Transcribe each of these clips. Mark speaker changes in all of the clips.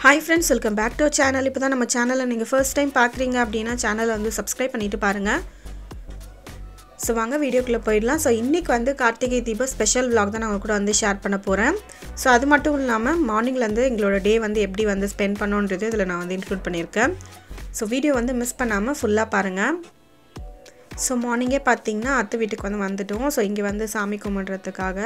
Speaker 1: hi friends welcome back to channel இப்போ தான் நம்ம சேனலை நீங்கள் ஃபர்ஸ்ட் டைம் பார்க்குறீங்க அப்படின்னா சேனலை வந்து சப்ஸ்கிரைப் பண்ணிவிட்டு பாருங்கள் ஸோ வாங்க வீடியோக்குள்ளே போயிடலாம் ஸோ இன்றைக்கி வந்து கார்த்திகை தீபம் ஸ்பெஷல் vlog தான் நான் உங்க கூட வந்து ஷேர் பண்ண போகிறேன் ஸோ அது மட்டும் இல்லாமல் மார்னிங்லேருந்து எங்களோட டே வந்து எப்படி வந்து ஸ்பெண்ட் பண்ணோன்றது இதில் நான் வந்து இன்க்ளூட் பண்ணியிருக்கேன் ஸோ வீடியோ வந்து மிஸ் பண்ணாமல் ஃபுல்லாக பாருங்கள் ஸோ மார்னிங்கே பார்த்தீங்கன்னா அத்தை வீட்டுக்கு வந்து வந்துட்டோம் ஸோ இங்கே வந்து சாமி கும்பிட்றதுக்காக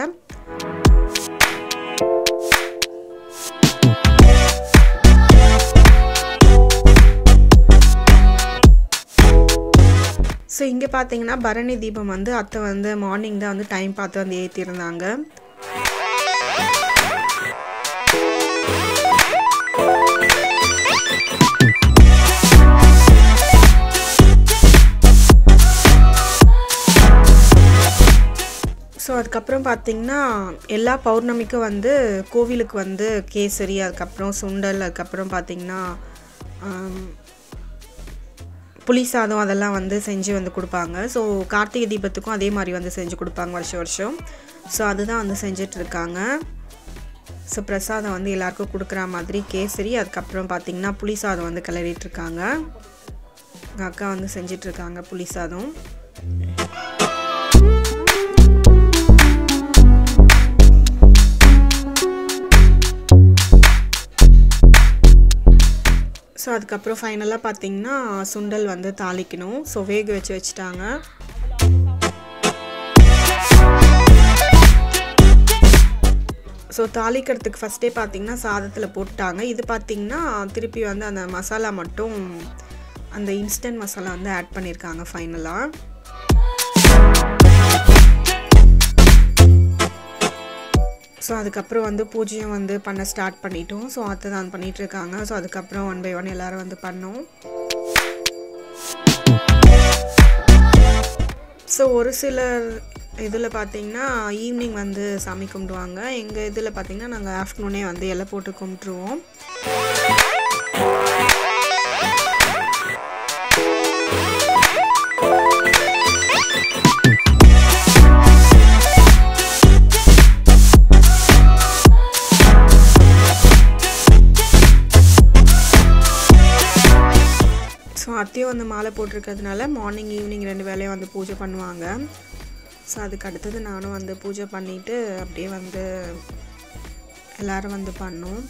Speaker 1: ஸோ இங்கே பார்த்தீங்கன்னா பரணி தீபம் வந்து அத்தை வந்து மார்னிங் தான் வந்து டைம் பார்த்து வந்து ஏற்றிருந்தாங்க ஸோ அதுக்கப்புறம் பார்த்தீங்கன்னா எல்லா பௌர்ணமிக்கும் வந்து கோவிலுக்கு வந்து கேசரி அதுக்கப்புறம் சுண்டல் அதுக்கப்புறம் பார்த்தீங்கன்னா ஆம், புளி சாதம் அதெல்லாம் வந்து செஞ்சு வந்து கொடுப்பாங்க ஸோ கார்த்திகை தீபத்துக்கும் அதே மாதிரி வந்து செஞ்சு கொடுப்பாங்க வருஷம் வருஷம் ஸோ அதுதான் வந்து செஞ்சிட்ருக்காங்க ஸோ பிரசாதம் வந்து எல்லாருக்கும் கொடுக்குற மாதிரி கேசரி அதுக்கப்புறம் பார்த்திங்கன்னா புளி சாதம் வந்து கிளறிட்டுருக்காங்க எங்கள் அக்கா வந்து செஞ்சிட்ருக்காங்க புளி சாதம் ஸோ அதுக்கப்புறம் ஃபைனலாக பார்த்தீங்கன்னா சுண்டல் வந்து தாளிக்கணும் ஸோ வேக வச்சு வச்சுட்டாங்க ஸோ தாளிக்கிறதுக்கு ஃபஸ்ட்டே பார்த்தீங்கன்னா சாதத்தில் போட்டாங்க இது பார்த்தீங்கன்னா திருப்பி வந்து அந்த மசாலா மட்டும் அந்த இன்ஸ்டன்ட் மசாலா வந்து ஆட் பண்ணியிருக்காங்க ஃபைனலாக ஸோ அதுக்கப்புறம் வந்து பூஜையும் வந்து பண்ண ஸ்டார்ட் பண்ணிட்டோம் ஸோ அத்தை தான் பண்ணிட்டு இருக்காங்க ஸோ அதுக்கப்புறம் ஒன் பை ஒன் எல்லாரும் வந்து பண்ணோம் ஸோ ஒரு சிலர் இதில் பார்த்தீங்கன்னா ஈவினிங் வந்து சாமி கும்பிடுவாங்க எங்கள் இதில் பார்த்தீங்கன்னா நாங்கள் ஆஃப்டர்நூனே வந்து இலை போட்டு கும்பிட்ருவோம் ஸோ அத்தையும் வந்து மாலை போட்டிருக்கிறதுனால மார்னிங் ஈவினிங் ரெண்டு வேலையும் வந்து பூஜை பண்ணுவாங்க ஸோ அதுக்கு அடுத்தது நானும் வந்து பூஜை பண்ணிவிட்டு அப்படியே வந்து எல்லாரும் வந்து பண்ணோம்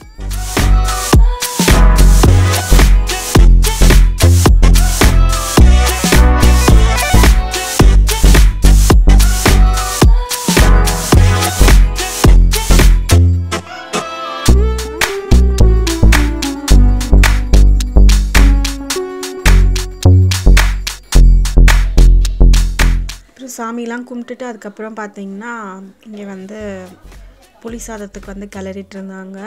Speaker 1: அப்புறம் சாமிலாம் கும்பிட்டுட்டு அதுக்கப்புறம் பார்த்தீங்கன்னா இங்கே வந்து புளி சாதத்துக்கு வந்து கிளறிட்டு இருந்தாங்க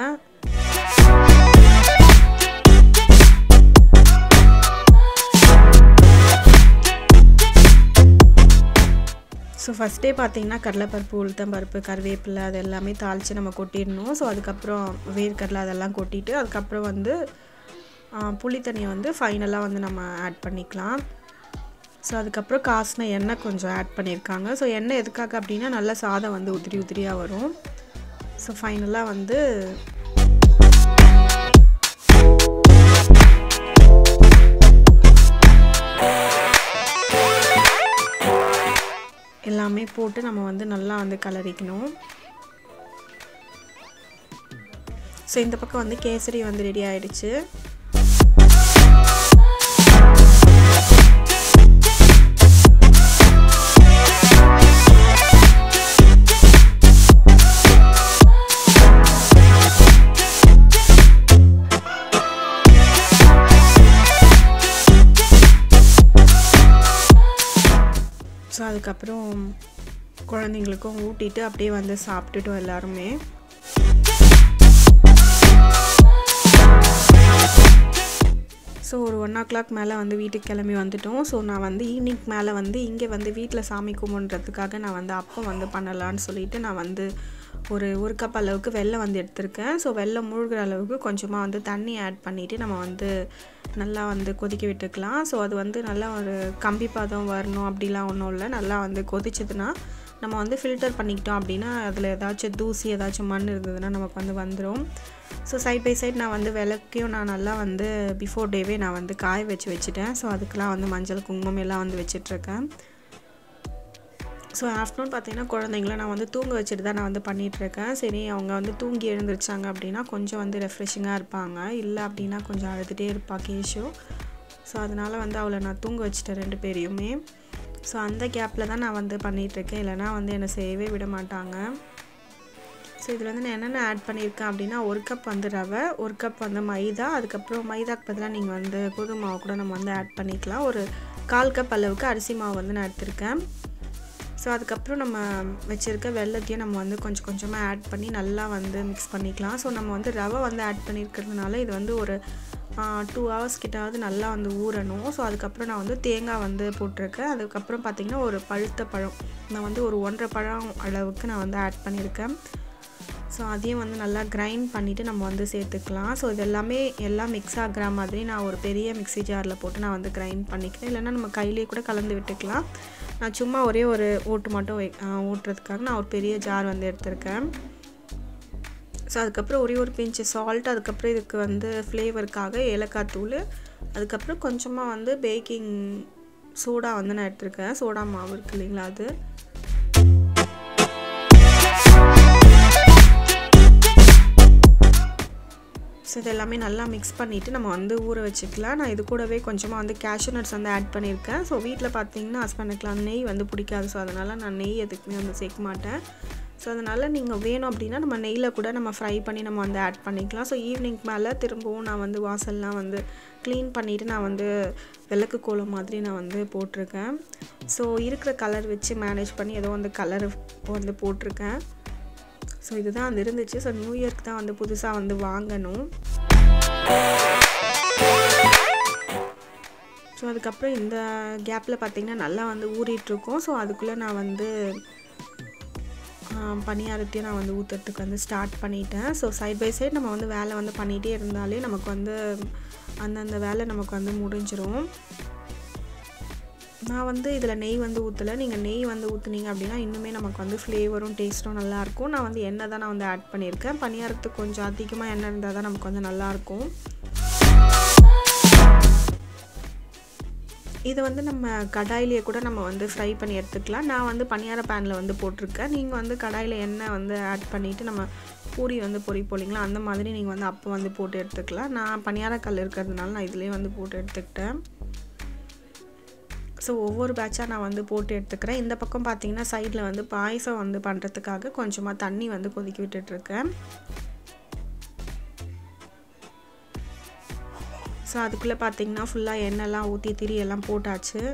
Speaker 1: ஸோ ஃபஸ்ட்டே பார்த்தீங்கன்னா கடலைப்பருப்பு உளுத்தம்பருப்பு கருவேப்பிலை அது எல்லாமே தாளித்து நம்ம கொட்டிடணும் ஸோ அதுக்கப்புறம் வேர்க்கடலை அதெல்லாம் கொட்டிட்டு அதுக்கப்புறம் வந்து ஆ, புளி தண்ணியை வந்து ஃபைனலாக வந்து நம்ம ஆட் பண்ணிக்கலாம் ஸோ அதுக்கப்புறம் காசின எண்ணெய் கொஞ்சம் ஆட் பண்ணியிருக்காங்க ஸோ எண்ணெய் எதுக்காக அப்படின்னா நல்லா சாதம் வந்து உதிரி உதிரியாக வரும் ஸோ ஃபைனலாக வந்து எல்லாமே போட்டு நம்ம வந்து நல்லா வந்து கலரிக்கணும் ஸோ இந்த பக்கம் வந்து கேசரி வந்து ரெடி ஆயிடுச்சு ஸோ அதுக்கப்புறம் குழந்தைங்களுக்கும் ஊட்டிட்டு அப்படியே வந்து சாப்பிட்டுட்டோம் எல்லாருமே ஸோ ஒரு ஒன் ஓ கிளாக் மேலே வந்து வீட்டுக்கு கிளம்பி வந்துட்டோம் ஸோ நான் வந்து ஈவினிங் மேலே வந்து இங்கே வந்து வீட்டில் சாமி கும்பிட்றதுக்காக நான் வந்து அப்பம் வந்து பண்ணலான்னு சொல்லிட்டு நான் வந்து ஒரு ஒரு கப் அளவுக்கு வெல்லம் வந்து எடுத்திருக்கேன் ஸோ வெல்லம் மூழ்கிற அளவுக்கு கொஞ்சமாக வந்து தண்ணி ஆட் பண்ணிவிட்டு நம்ம வந்து நல்லா வந்து கொதிக்க விட்டுக்கலாம் ஸோ அது வந்து நல்லா ஒரு கம்பி பதம் வரணும் அப்படிலாம் ஒன்றும் இல்லை நல்லா வந்து கொதிச்சதுன்னா நம்ம வந்து ஃபில்டர் பண்ணிக்கிட்டோம் அப்படின்னா அதில் ஏதாச்சும் தூசி ஏதாச்சும் மண் இருந்ததுன்னா நமக்கு வந்து வந்துடும் ஸோ சைட் பை சைட் நான் வந்து விளக்கையும் நான் நல்லா வந்து பிஃபோர் டேவே நான் வந்து காய வச்சு வச்சுட்டேன் ஸோ அதுக்கெலாம் வந்து மஞ்சள் குங்குமம் எல்லாம் வந்து வச்சிட்ருக்கேன் ஸோ ஆஃப்டர்நூன் பார்த்தீங்கன்னா குழந்தைங்கள நான் வந்து தூங்க வச்சுட்டு தான் நான் வந்து பண்ணிகிட்ருக்கேன் சரி அவங்க வந்து தூங்கி எழுந்திரிச்சாங்க அப்படின்னா கொஞ்சம் வந்து ரெஃப்ரெஷிங்காக இருப்பாங்க இல்லை அப்படின்னா கொஞ்சம் அழுதுகிட்டே இருப்பா கேஷு ஸோ அதனால் வந்து அவளை நான் தூங்க வச்சுட்டேன் ரெண்டு பேரையுமே ஸோ அந்த கேப்பில் தான் நான் வந்து பண்ணிகிட்ருக்கேன் இல்லைனா வந்து என்னை செய்யவே விட மாட்டாங்க ஸோ இதில் வந்து நான் என்னென்ன ஆட் பண்ணியிருக்கேன் அப்படின்னா ஒரு கப் வந்து ரவை ஒரு கப் வந்து மைதா அதுக்கப்புறம் மைதாக்கு பதிலாக நீங்கள் வந்து கோதுமை மாவு கூட நம்ம வந்து ஆட் பண்ணிக்கலாம் ஒரு கால் கப் அளவுக்கு அரிசி மாவு வந்து நான் எடுத்திருக்கேன் ஸோ அதுக்கப்புறம் நம்ம வச்சுருக்க வெள்ளத்தையும் நம்ம வந்து கொஞ்சம் கொஞ்சமாக ஆட் பண்ணி நல்லா வந்து மிக்ஸ் பண்ணிக்கலாம் ஸோ நம்ம வந்து ரவை வந்து ஆட் பண்ணியிருக்கிறதுனால இது வந்து ஒரு டூ ஹவர்ஸ் கிட்டாவது நல்லா வந்து ஊறணும் ஸோ அதுக்கப்புறம் நான் வந்து தேங்காய் வந்து போட்டிருக்கேன் அதுக்கப்புறம் பார்த்திங்கன்னா ஒரு பழுத்த பழம் நான் வந்து ஒரு ஒன்றரை பழம் அளவுக்கு நான் வந்து ஆட் பண்ணியிருக்கேன் ஸோ அதையும் வந்து நல்லா கிரைண்ட் பண்ணிவிட்டு நம்ம வந்து சேர்த்துக்கலாம் ஸோ இது எல்லாமே எல்லாம் மிக்ஸ் ஆகிற மாதிரி நான் ஒரு பெரிய மிக்ஸி ஜாரில் போட்டு நான் வந்து கிரைண்ட் பண்ணிக்கிறேன் இல்லைன்னா நம்ம கையிலேயே கூட கலந்து விட்டுக்கலாம் நான் சும்மா ஒரே ஒரு ஓட்டு மட்டும் வை ஓட்டுறதுக்காக நான் ஒரு பெரிய ஜார் வந்து எடுத்திருக்கேன் ஸோ அதுக்கப்புறம் ஒரே ஒரு பிஞ்சு சால்ட் அதுக்கப்புறம் இதுக்கு வந்து ஃப்ளேவருக்காக ஏலக்காய் தூள் அதுக்கப்புறம் கொஞ்சமாக வந்து பேக்கிங் சோடா வந்து நான் எடுத்திருக்கேன் சோடா மாவு இருக்கு இல்லைங்களா அது ஸோ இது எல்லாமே நல்லா மிக்ஸ் பண்ணிவிட்டு நம்ம வந்து ஊற வச்சுக்கலாம் நான் இது கூடவே கொஞ்சமாக வந்து கேஷ்யூ நட்ஸ் வந்து ஆட் பண்ணியிருக்கேன் ஸோ வீட்டில் பார்த்தீங்கன்னா ஹஸ்பண்டுக்குலாம் நெய் வந்து பிடிக்காது ஸோ அதனால் நான் நெய் எதுக்குமே வந்து சேர்க்க மாட்டேன் ஸோ அதனால் நீங்கள் வேணும் அப்படின்னா நம்ம நெய்யில் கூட நம்ம ஃப்ரை பண்ணி நம்ம வந்து ஆட் பண்ணிக்கலாம் ஸோ ஈவினிங் மேலே திரும்பவும் நான் வந்து வாசல்லாம் வந்து க்ளீன் பண்ணிவிட்டு நான் வந்து விளக்கு கோலம் மாதிரி நான் வந்து போட்டிருக்கேன் ஸோ இருக்கிற கலர் வச்சு மேனேஜ் பண்ணி ஏதோ வந்து கலர் வந்து போட்டிருக்கேன் ஸோ இதுதான் அது இருந்துச்சு ஸோ நியூ இயர்க்கு தான் வந்து புதுசாக வந்து வாங்கணும் ஸோ அதுக்கப்புறம் இந்த கேப்பில் பார்த்திங்கன்னா நல்லா வந்து ஊறிட்டுருக்கோம் ஸோ அதுக்குள்ளே நான் வந்து பணியாரத்தையும் நான் வந்து ஊற்றுறதுக்கு வந்து ஸ்டார்ட் பண்ணிட்டேன் ஸோ சைட் பை சைட் நம்ம வந்து வேலை வந்து பண்ணிகிட்டே இருந்தாலே நமக்கு வந்து அந்தந்த வேலை நமக்கு வந்து முடிஞ்சிரும் நான் வந்து இதில் நெய் வந்து ஊற்றலை நீங்கள் நெய் வந்து ஊற்றுனீங்க அப்படின்னா இன்னுமே நமக்கு வந்து ஃப்ளேவரும் டேஸ்ட்டும் நல்லாயிருக்கும் நான் வந்து எண்ணெய் தான் நான் வந்து ஆட் பண்ணியிருக்கேன் பணியாரத்துக்கு கொஞ்சம் அதிகமாக எண்ணெய் இருந்தால் தான் நமக்கு வந்து நல்லாயிருக்கும் இதை வந்து நம்ம கடாயிலேயே கூட நம்ம வந்து ஃப்ரை பண்ணி எடுத்துக்கலாம் நான் வந்து பணியார பேனில் வந்து போட்டிருக்கேன் நீங்கள் வந்து கடாயில் எண்ணெய் வந்து ஆட் பண்ணிவிட்டு நம்ம பூரி வந்து பொறி போலிங்களா அந்த மாதிரி நீங்கள் வந்து அப்போ வந்து போட்டு எடுத்துக்கலாம் நான் பணியார கல் இருக்கிறதுனால நான் இதுலேயே வந்து போட்டு எடுத்துக்கிட்டேன் ஸோ ஒவ்வொரு பேட்சாக நான் வந்து போட்டு எடுத்துக்கிறேன் இந்த பக்கம் பார்த்தீங்கன்னா சைடில் வந்து பாயசம் வந்து பண்ணுறதுக்காக கொஞ்சமாக தண்ணி வந்து கொதிக்க விட்டுட்ருக்கேன் ஸோ அதுக்குள்ளே பார்த்தீங்கன்னா ஃபுல்லாக எண்ணெய்லாம் ஊற்றி திரி எல்லாம் போட்டாச்சு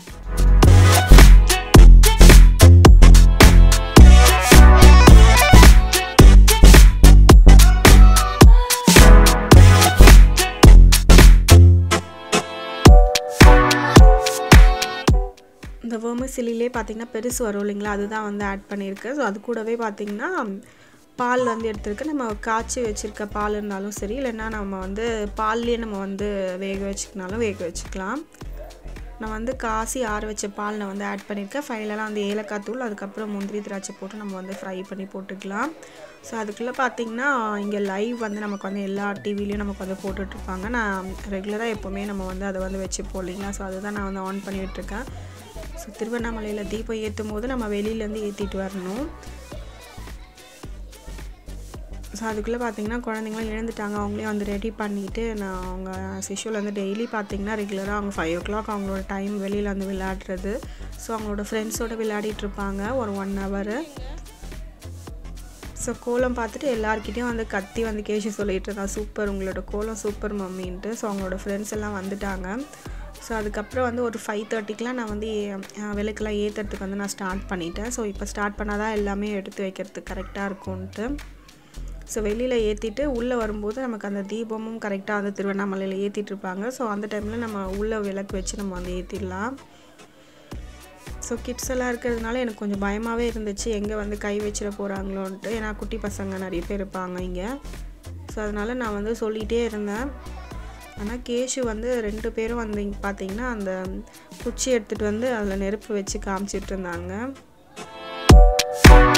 Speaker 1: இந்த வேர்மசிலே பார்த்தீங்கன்னா பெருசு வரும் இல்லைங்களா அதுதான் வந்து ஆட் பண்ணியிருக்கேன் ஸோ அது கூடவே பார்த்தீங்கன்னா பால் வந்து எடுத்துருக்கு நம்ம காய்ச்சி வச்சுருக்க பால் இருந்தாலும் சரி இல்லைன்னா நம்ம வந்து பால்லேயே நம்ம வந்து வேக வச்சுக்கினாலும் வேக வச்சுக்கலாம் நான் வந்து காசி ஆற வச்ச பால் நான் வந்து ஆட் பண்ணியிருக்கேன் ஃபைனலாக வந்து ஏலக்காய் தூள் அதுக்கப்புறம் முந்திரி திராட்சை போட்டு நம்ம வந்து ஃப்ரை பண்ணி போட்டுக்கலாம் ஸோ அதுக்குள்ளே பார்த்திங்கன்னா இங்கே லைவ் வந்து நமக்கு வந்து எல்லா டிவிலையும் நமக்கு வந்து போட்டுட்ருப்பாங்க நான் ரெகுலராக எப்போவுமே நம்ம வந்து அதை வந்து வச்சு போடலிங்களா ஸோ அதுதான் நான் வந்து ஆன் பண்ணி விட்டுருக்கேன் ஸோ திருவண்ணாமலையில் தீபம் ஏற்றும் போது நம்ம வெளியிலேருந்து ஏற்றிட்டு வரணும் ஸோ அதுக்குள்ளே பார்த்தீங்கன்னா குழந்தைங்களாம் எழுந்துட்டாங்க அவங்களே வந்து ரெடி பண்ணிவிட்டு நான் அவங்க சிஷுவல் வந்து டெய்லி பார்த்தீங்கன்னா ரெகுலராக அவங்க ஃபைவ் ஓ கிளாக் அவங்களோட டைம் வெளியில் வந்து விளையாடுறது ஸோ அவங்களோட ஃப்ரெண்ட்ஸோடு விளையாடிட்டு இருப்பாங்க ஒரு ஒன் ஹவரு ஸோ கோலம் பார்த்துட்டு எல்லாருக்கிட்டேயும் வந்து கத்தி வந்து கேஷி சொல்லிட்டு இருந்தா சூப்பர் உங்களோட கோலம் சூப்பர் மம்மின்ட்டு ஸோ அவங்களோட ஃப்ரெண்ட்ஸ் எல்லாம் வந்துட்டாங்க ஸோ அதுக்கப்புறம் வந்து ஒரு ஃபைவ் தேர்ட்டிக்கெலாம் நான் வந்து விளக்கெல்லாம் ஏற்றுறதுக்கு வந்து நான் ஸ்டார்ட் பண்ணிட்டேன் ஸோ இப்போ ஸ்டார்ட் பண்ணால் தான் எல்லாமே எடுத்து வைக்கிறதுக்கு கரெக்டாக இருக்கும்ன்ட்டு ஸோ வெளியில் ஏற்றிட்டு உள்ளே வரும்போது நமக்கு அந்த தீபமும் கரெக்டாக வந்து திருவண்ணாமலையில் ஏற்றிட்டுருப்பாங்க ஸோ அந்த டைமில் நம்ம உள்ளே விளக்கு வச்சு நம்ம வந்து ஏற்றிடலாம் ஸோ கிட்ஸ் எல்லாம் இருக்கிறதுனால எனக்கு கொஞ்சம் பயமாகவே இருந்துச்சு எங்கே வந்து கை வச்சிட போகிறாங்களோன்ட்டு ஏன்னா குட்டி பசங்க நிறைய பேர் இருப்பாங்க இங்கே ஸோ அதனால் நான் வந்து சொல்லிகிட்டே இருந்தேன் ஆனால் கேஷு வந்து ரெண்டு பேரும் வந்து இங்கே பார்த்தீங்கன்னா அந்த குச்சி எடுத்துகிட்டு வந்து அதில் நெருப்பு வச்சு காமிச்சிட்டு இருந்தாங்க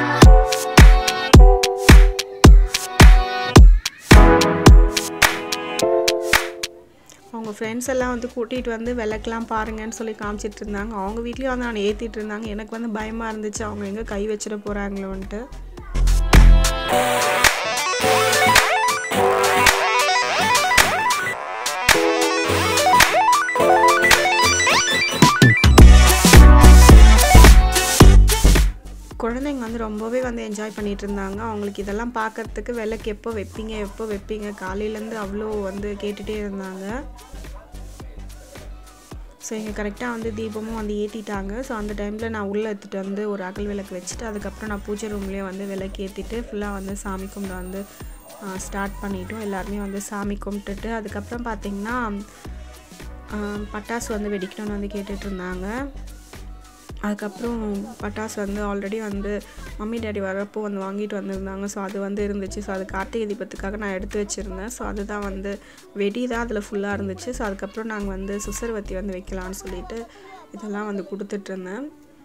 Speaker 1: அவங்க ஃப்ரெண்ட்ஸ் எல்லாம் வந்து கூட்டிகிட்டு வந்து விளக்கெலாம் பாருங்கன்னு சொல்லி காமிச்சிட்டு இருந்தாங்க அவங்க வீட்லேயும் வந்து நான் ஏற்றிட்டு இருந்தாங்க எனக்கு வந்து பயமாக இருந்துச்சு அவங்க எங்கே கை வச்சிட போகிறாங்களோன்ட்டு குழந்தைங்க வந்து ரொம்பவே வந்து என்ஜாய் பண்ணிட்டு இருந்தாங்க அவங்களுக்கு இதெல்லாம் பார்க்கறதுக்கு விளக்கு எப்போ வைப்பீங்க எப்போ வைப்பீங்க காலையிலேருந்து அவ்வளோ வந்து கேட்டுகிட்டே இருந்தாங்க ஸோ இங்கே கரெக்டாக வந்து தீபமும் வந்து ஏற்றிட்டாங்க ஸோ அந்த டைமில் நான் உள்ளே எடுத்துகிட்டு வந்து ஒரு அகல் விளக்கு வச்சுட்டு அதுக்கப்புறம் நான் பூஜை ரூம்லேயே வந்து விளக்கு ஏற்றிட்டு ஃபுல்லாக வந்து சாமி கும்பிட வந்து ஸ்டார்ட் பண்ணிட்டோம் எல்லாருமே வந்து சாமி கும்பிட்டுட்டு அதுக்கப்புறம் பார்த்திங்கன்னா பட்டாசு வந்து வெடிக்கணும்னு வந்து கேட்டுட்டு இருந்தாங்க அதுக்கப்புறம் பட்டாசு வந்து ஆல்ரெடி வந்து மம்மி டேடி வரப்போ வந்து வாங்கிட்டு வந்திருந்தாங்க ஸோ அது வந்து இருந்துச்சு ஸோ அது கார்த்திகை தீபத்துக்காக நான் எடுத்து வச்சுருந்தேன் ஸோ அதுதான் வந்து வெடி தான் அதில் ஃபுல்லாக இருந்துச்சு ஸோ அதுக்கப்புறம் நாங்கள் வந்து சுசர்வத்தி வந்து வைக்கலான்னு சொல்லிட்டு இதெல்லாம் வந்து கொடுத்துட்ருந்தேன்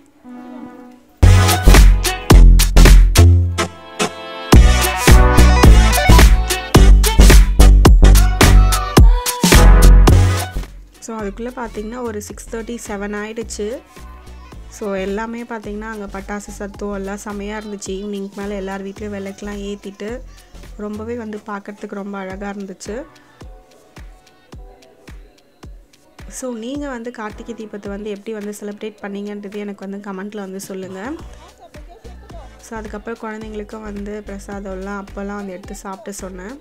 Speaker 1: ஸோ அதுக்குள்ளே பார்த்தீங்கன்னா ஒரு சிக்ஸ் தேர்ட்டி செவன் ஆகிடுச்சு ஸோ எல்லாமே பார்த்திங்கன்னா அங்கே பட்டாசு சத்தம் எல்லாம் செமையாக இருந்துச்சு ஈவினிங் மேலே எல்லார் வீட்லேயும் விளக்கெலாம் ஏற்றிட்டு ரொம்பவே வந்து பார்க்குறதுக்கு ரொம்ப அழகாக இருந்துச்சு ஸோ நீங்கள் வந்து கார்த்திகை தீபத்தை வந்து எப்படி வந்து செலிப்ரேட் பண்ணீங்கன்றது எனக்கு வந்து கமெண்ட்டில் வந்து சொல்லுங்கள் ஸோ அதுக்கப்புறம் குழந்தைங்களுக்கும் வந்து பிரசாதம்லாம் அப்போல்லாம் வந்து எடுத்து சாப்பிட்டு சொன்னேன்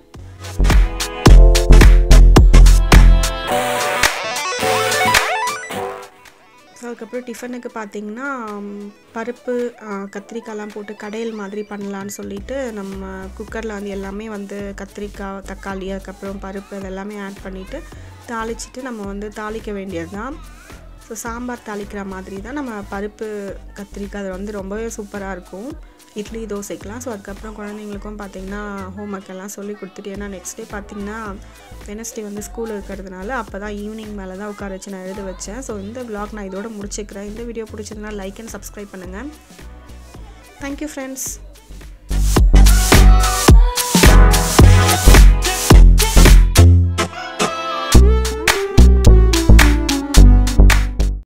Speaker 1: ஸோ அதுக்கப்புறம் டிஃபனுக்கு பார்த்தீங்கன்னா பருப்பு கத்திரிக்காய்லாம் போட்டு கடையல் மாதிரி பண்ணலான்னு சொல்லிட்டு நம்ம குக்கரில் வந்து எல்லாமே வந்து கத்திரிக்காய் தக்காளி அதுக்கப்புறம் பருப்பு இதெல்லாமே ஆட் பண்ணிவிட்டு தாளிச்சிட்டு நம்ம வந்து தாளிக்க வேண்டியது தான் ஸோ சாம்பார் தாளிக்கிற மாதிரி தான் நம்ம பருப்பு கத்திரிக்காய் அது வந்து ரொம்பவே சூப்பராக இருக்கும் இட்லி தோசைக்கெலாம் ஸோ அதுக்கப்புறம் குழந்தைங்களுக்கும் பார்த்திங்கன்னா ஹோம் ஒர்க் எல்லாம் சொல்லி கொடுத்துட்டு ஏன்னா நெக்ஸ்ட் டே பார்த்திங்கன்னா வெனஸ்டே வந்து ஸ்கூல் இருக்கிறதுனால அப்போ தான் ஈவினிங் மேலே தான் உட்கார வச்சு நான் எழுத வச்சேன் ஸோ இந்த விளாக் நான் இதோட முடிச்சுக்கிறேன் இந்த வீடியோ பிடிச்சிருந்தா லைக் அண்ட் சப்ஸ்கிரைப் பண்ணுங்கள் தேங்க்யூ ஃப்ரெண்ட்ஸ்